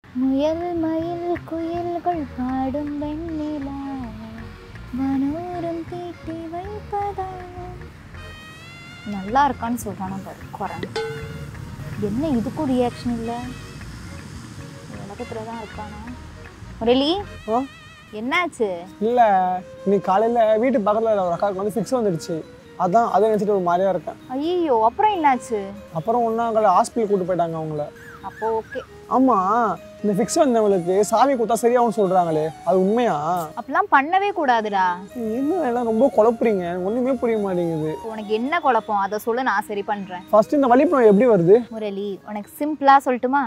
முயல் மயில் குயில்கள் பாடும் வெண்ணிலா மனோரம் தீட்டி வைப்பதா நல்லா இருக்கான்னு சொல்றானா பாரு குரங்கு என்ன இதுக்கும் ரியாக்ஷன் இல்லை உலகத்துல தான் இருக்கானா முரளி ஆ என்னாச்சு இல்லை இன்னைக்கு காலையில் வீட்டு பக்கத்தில் ஒரு அக்காவுக்கு வந்து ஃபிக்ஸ் வந்துடுச்சு அதான் அதை நினச்சிட்டு ஒரு மாதிரியா இருக்கேன் ஐயோ அப்புறம் என்னாச்சு அப்புறம் ஒன்றாங்கள ஹாஸ்பிட்டல் கூட்டு போயிட்டாங்க அவங்கள அப்போ ஓகே ஆமாம் இந்த ஃபிக்ஸ் வந்தவங்களுக்கு சாவி கொடுத்தா சரியாகும் சொல்கிறாங்களே அது உண்மையா அப்படிலாம் பண்ணவே கூடாதுடா என்ன எல்லாம் ரொம்ப குழப்புறீங்க ஒன்றுமே புரிய மாட்டேங்குது உனக்கு என்ன குழப்பம் அதை சொல்லு நான் சரி பண்றேன் ஃபர்ஸ்ட் இந்த வலிப்பு நோய் எப்படி வருது முரளி உனக்கு சிம்பிளா சொல்லட்டுமா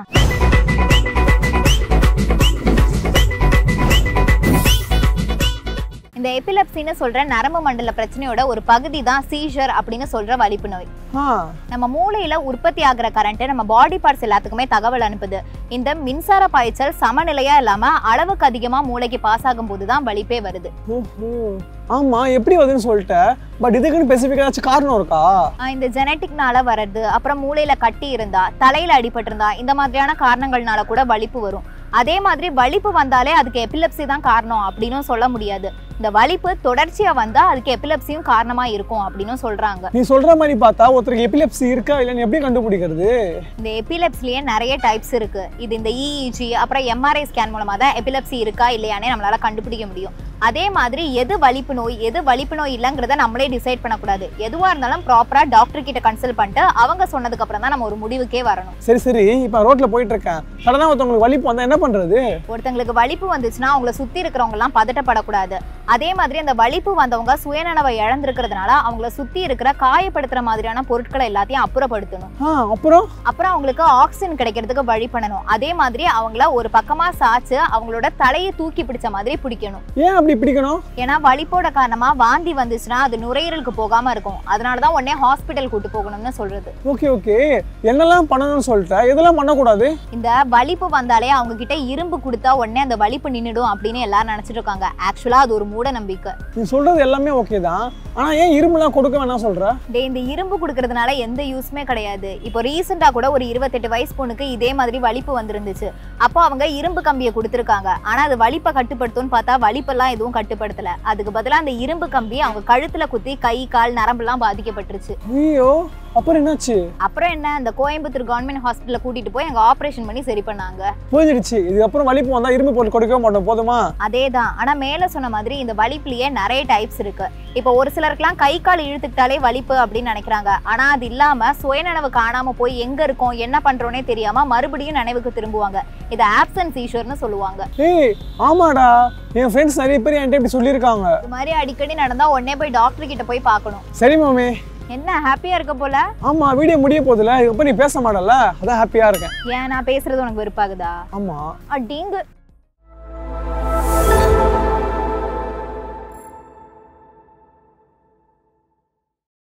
இந்த எபிலப்சின்னு சொல்ற நரம்பு மண்டல பிரச்சனையோட ஒரு பகுதி தான் சீஷர் அப்படின்னு சொல்ற வலிப்பு நோய் ஆ நம்ம மூளையில உற்பத்தி ஆகிற கரண்ட் நம்ம பாடி பார்ட்ஸ் எல்லாத்துக்குமே தகவல் அனுப்புது இந்த மின்சார பாய்ச்சல் சமநிலையா இல்லாம அளவுக்கு அதிகமா மூளைக்கு பாஸ் ஆகும் போது தான் வலிப்பே வருது ஓஹோ ஆமாம் எப்படி வருதுன்னு சொல்லிட்டேன் பட் இதுக்குன்னு ஸ்பெசிஃபிக்காக ஏதாச்சும் காரணம் இருக்கா ஆஹ் இந்த ஜெனட்டிக்னால வர்றது அப்புறம் மூளையில கட்டி இருந்தா தலையில அடிபட்டிருந்தா இந்த மாதிரியான காரணங்கள்னால கூட வலிப்பு வரும் அதே மாதிரி வலிப்பு வந்தாலே அதுக்கு எபிலப்சி தான் காரணம் அப்படின்னும் சொல்ல முடியாது இந்த வலிப்பு தொடர்ச்சியா வந்தா அதுக்கு எபிலப்சியும் காரணமா இருக்கும் அப்படின்னும் சொல்றாங்க நீ சொல்கிற மாதிரி பார்த்தா ஒருத்தருக்கு எபிலெப்சி இருக்கா இல்லைன்னு எப்படி கண்டுபிடிக்கிறது இந்த எபிலப்ஸ்லயே நிறைய டைப்ஸ் இருக்கு இது இந்த இஇஜி அப்புறம் எம்ஆர்ஐ ஸ்கேன் மூலமா தான் எபிலப்சி இருக்கா இல்லையானே நம்மளால கண்டுபிடிக்க முடியும் அதே மாதிரி எது வலிப்பு நோய் எது வலிப்பு நோய் இல்லைங்கிறத நம்மளே டிசைட் பண்ணக்கூடாது எதுவா இருந்தாலும் ப்ராப்பரா டாக்டர் கிட்ட கன்சல்ட் பண்ணிட்டு அவங்க சொன்னதுக்கு அப்புறம் தான் நம்ம ஒரு முடிவுக்கே வரணும் சரி சரி இப்போ ரோட்டில் போயிட்டு இருக்கேன் சடனாக ஒருத்தவங்களுக்கு வலிப்பு வந்தால் என்ன பண்ணுறது ஒருத்தங்களுக்கு வலிப்பு வந்துச்சுன்னா அவங்கள சுத்தி இருக்கிறவங்க எல்லாம் பதட்டப்படக்கூடாது அதே மாதிரி அந்த வலிப்பு வந்தவங்க சுயநனவை இழந்திருக்கிறதுனால அவங்கள சுத்தி இருக்கிற காயப்படுத்துற மாதிரியான பொருட்களை எல்லாத்தையும் அப்புறப்படுத்தணும் ஆ அப்புறம் அப்புறம் அவங்களுக்கு ஆக்சிஜன் கிடைக்கிறதுக்கு வழி பண்ணணும் அதே மாதிரி அவங்கள ஒரு பக்கமா சாச்சு அவங்களோட தலையை தூக்கி பிடிச்ச மாதிரி பிடிக்கணும் ஏன் அப்படி பிடிக்கணும் ஏன்னா வலிப்போட காரணமா வாந்தி வந்துச்சுன்னா அது நுரையீரலுக்கு போகாம இருக்கும் அதனாலதான் உடனே ஹாஸ்பிட்டல் கூட்டு போகணும்னு சொல்றது ஓகே ஓகே என்னெல்லாம் பண்ணணும்னு சொல்லிட்டேன் எதெல்லாம் பண்ணக்கூடாது இந்த வலிப்பு வந்தாலே அவங்க கிட்ட இரும்பு கொடுத்தா உடனே அந்த வலிப்பு நின்னுடும் அப்படின்னு எல்லாரும் நினைச்சிட்டு இருக்காங்க ஆக்சுவலா அது ஒரு மூட நம்பிக்கை நீ சொல்கிறது எல்லாமே ஓகே தான் ஆனால் ஏன் இரும்புலாம் கொடுக்க வேணாம் சொல்கிற டேய் இந்த இரும்பு கொடுக்கறதுனால எந்த யூஸ்மே கிடையாது இப்போ ரீசெண்டா கூட ஒரு இருபத்தெட்டு வயசு பொண்ணுக்கு இதே மாதிரி வலிப்பு வந்திருந்துச்சு அப்போ அவங்க இரும்பு கம்பியை கொடுத்துருக்காங்க ஆனா அது வலிப்பை கட்டுப்படுத்தும்னு பார்த்தா வலிப்பெல்லாம் எதுவும் கட்டுப்படுத்தல அதுக்கு பதிலா அந்த இரும்பு கம்பி அவங்க கழுத்துல குத்தி கை கால் நரம்பெல்லாம் பாதிக்கப்பட்டுருச்சு ஐயோ அப்புறம் என்னாச்சு அப்புறம் என்ன இந்த கோயம்புத்தூர் கவர்மெண்ட் ஹாஸ்பிட்டல்ல கூட்டிட்டு போய் அங்க ஆபரேஷன் பண்ணி சரி பண்ணாங்க புரிஞ்சிடுச்சு இதுக்கப்புறம் வலிப்பு வந்தால் இரும்பு போட்டு கொடுக்கவே மாட்டோம் போதுமா அதேதான் ஆனா மேல சொன்ன மாதிரி இந்த வலிப்புலயே நிறைய டைப்ஸ் இருக்கு இப்போ ஒரு சிலருக்குலாம் கை கால் இழுத்துக்கிட்டாலே வலிப்பு அப்படின்னு நினைக்கிறாங்க ஆனா அது இல்லாம சுயநனவு காணாம போய் எங்க இருக்கோம் என்ன பண்றோனே தெரியாம மறுபடியும் நினைவுக்கு திரும்புவாங்க இதை ஆப்சன்ஸ் ஈஷர்னு சொல்லுவாங்க ஏய் ஆமாடா என் ஃப்ரெண்ட்ஸ் நிறைய பேர் என்கிட்ட இப்படி சொல்லியிருக்காங்க இது மாதிரி அடிக்கடி நடந்தா உடனே போய் டாக்டர் கிட்ட போய் பார்க்கணும் சரி மாமே என்ன ஹாப்பியா இருக்க போல ஆமாம் வீடியோ முடிய போதில்ல இதுக்கப்புறம் நீ பேச மாட்டல அதான் ஹாப்பியாக இருக்கேன் ஏன் நான் பேசுறது உனக்கு வெறுப்பாகுதா ஆமாம் அடிங்கு